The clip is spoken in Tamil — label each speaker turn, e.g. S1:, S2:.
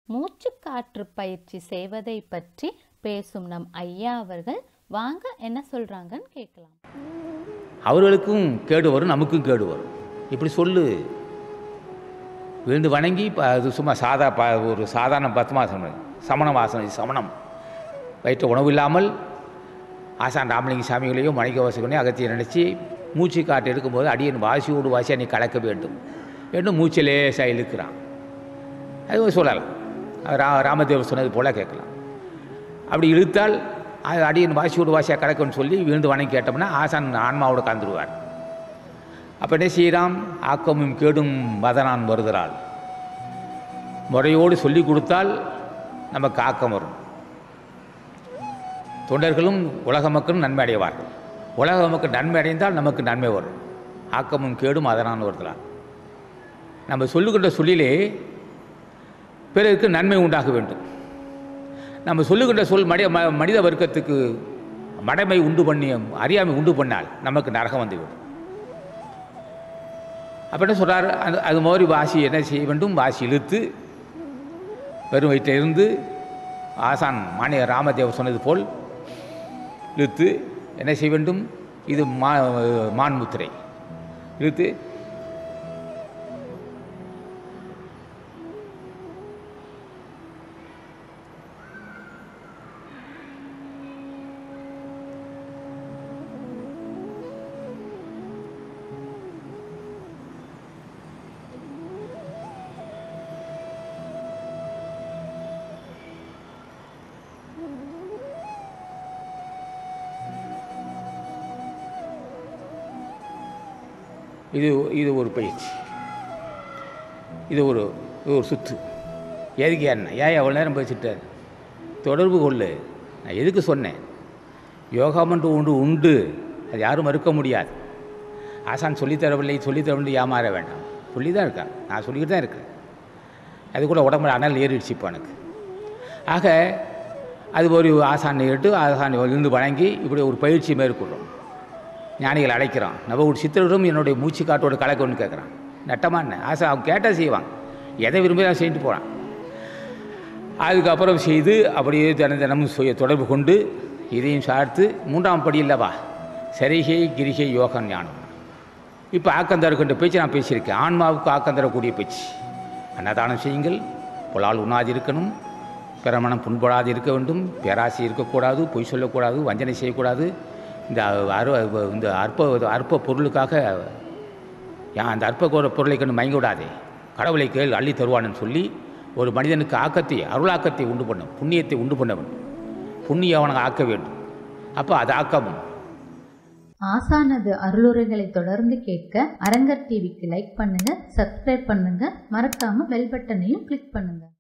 S1: மூச்சுக்காற்று பயிற்சி செய்வதை பற்றி பேசும் நம் ஐயா அவர்கள் வாங்க என்ன சொல்றாங்கன்னு கேட்கலாம்
S2: அவர்களுக்கும் கேடு வரும் நமக்கும் கேடு வரும் இப்படி சொல்லு விழுந்து வணங்கி ப- அது சும்மா சாதா ப ஒரு சாதாரண பத்மாசனம் சமண வாசனம் இது சமணம் வயிற்று உணவு இல்லாமல் ஆசான் ராமலிங்க சாமிகளையும் மணிக்க வாசகனையும் அகத்தியை நினச்சி மூச்சு காட்டு எடுக்கும்போது அடியன் வாசியோடு வாசியாக நீ கலக்க வேண்டும் என்று மூச்சிலே இழுக்கிறான் அது சொல்லலாம் அது ரா ராமதேவர் சொன்னது போல கேட்கலாம் அப்படி இழுத்தால் அது அடியன் வாசியோடு வாசியாக கலக்குன்னு சொல்லி விழுந்து வணங்கி கேட்டோம்னா ஆசான் ஆன்மாவோட கலந்துருவார் அப்போ என்ன செய்யலாம் ஆக்கமும் கேடும் வதனான் வருகிறாள் முறையோடு சொல்லி கொடுத்தால் நமக்கு ஆக்கம் வரும் தொண்டர்களும் உலக மக்களும் நன்மை அடைவார்கள் உலக மக்கள் நன்மை அடைந்தால் நமக்கு நன்மை வரும் ஆக்கமும் கேடும் அதனான் வருகிறார் நம்ம சொல்லுகின்ற சொல்லிலே பிறருக்கு நன்மை உண்டாக வேண்டும் நம்ம சொல்லுகின்ற சொல் மனித ம- மனித வர்க்கத்துக்கு மடமை உண்டு பண்ணி அறியாமை உண்டு பண்ணால் நமக்கு நரகம் வந்துவிடும் அப்போ என்ன சொல்கிறார் அது அது மாதிரி வாசி என்ன செய்ய வேண்டும் வாசி இழுத்து வெறும் வயிற்றில் இருந்து ஆசான் மானிய ராமதேவர் சொன்னது போல் இழுத்து என்ன செய்ய வேண்டும் இது மா மான் முத்திரை இழுத்து இது இது ஒரு பயிற்சி இது ஒரு இது ஒரு சுத்து எதுக்கு என்ன ஏன் எவ்வளோ நேரம் பேசிட்டார் தொடர்பு கொள்ளு நான் எதுக்கு சொன்னேன் யோகாமன்று ஒன்று உண்டு அது யாரும் மறுக்க முடியாது ஆசான் சொல்லித்தரவில்லை சொல்லித்தரவில்லை ஏமாற வேண்டாம் சொல்லி தான் இருக்கான் நான் சொல்லிக்கிட்டு தான் இருக்கேன் அது கூட உடம்புல அனல் ஏறிடுச்சு இப்போ எனக்கு ஆக அது ஒரு ஆசான் ஏட்டு ஆசான் இருந்து வணங்கி இப்படி ஒரு பயிற்சி மேற்கொள்கிறோம் ஞானிகள் அழைக்கிறான் நம்ம ஒரு சித்தரும் என்னுடைய மூச்சு காட்டோட கலக்கணும்னு கேட்குறான் நட்டமா என்ன ஆசை அவங்க கேட்டால் செய்வாங்க எதை விரும்பி தான் செஞ்சுட்டு போகிறான் அதுக்கப்புறம் செய்து அப்படியே தினம் தினமும் சுய தொடர்பு கொண்டு இதையும் சார்த்து மூன்றாம் படி இல்லவா சரிகை கிரிகை யோகம் ஞானம் இப்போ ஆக்கம் தருகின்ற பேச்சு நான் பேசியிருக்கேன் ஆன்மாவுக்கு ஆக்கம் தரக்கூடிய பேச்சு அன்னதானம் செய்யுங்கள் புலால் உண்ணாது இருக்கணும் பிறமணம் புண்படாது இருக்க வேண்டும் பேராசை இருக்கக்கூடாது பொய் சொல்லக்கூடாது வஞ்சனை செய்யக்கூடாது இந்த அரு இந்த அற்ப அற்ப பொருளுக்காக ஏன் அந்த அற்ப பொரு- பொருளை கண்டு மயங்க விடாதே கடவுளை கேள் அள்ளி தருவான்னு சொல்லி ஒரு மனிதனுக்கு ஆக்கத்தை அருளாக்கத்தை உண்டு பண்ணும் புண்ணியத்தை உண்டு பண்ண வேண்டும் புண்ணியம் அவனுக்கு ஆக்க வேண்டும் அப்போ அது ஆக்கமும்
S3: ஆசானது அருளுரைகளை தொடர்ந்து கேட்க அரங்கர் டிவிக்கு லைக் பண்ணுங்க சப்ஸ்கிரைப் பண்ணுங்க மறக்காம பெல் பட்டனையும் கிளிக் பண்ணுங்க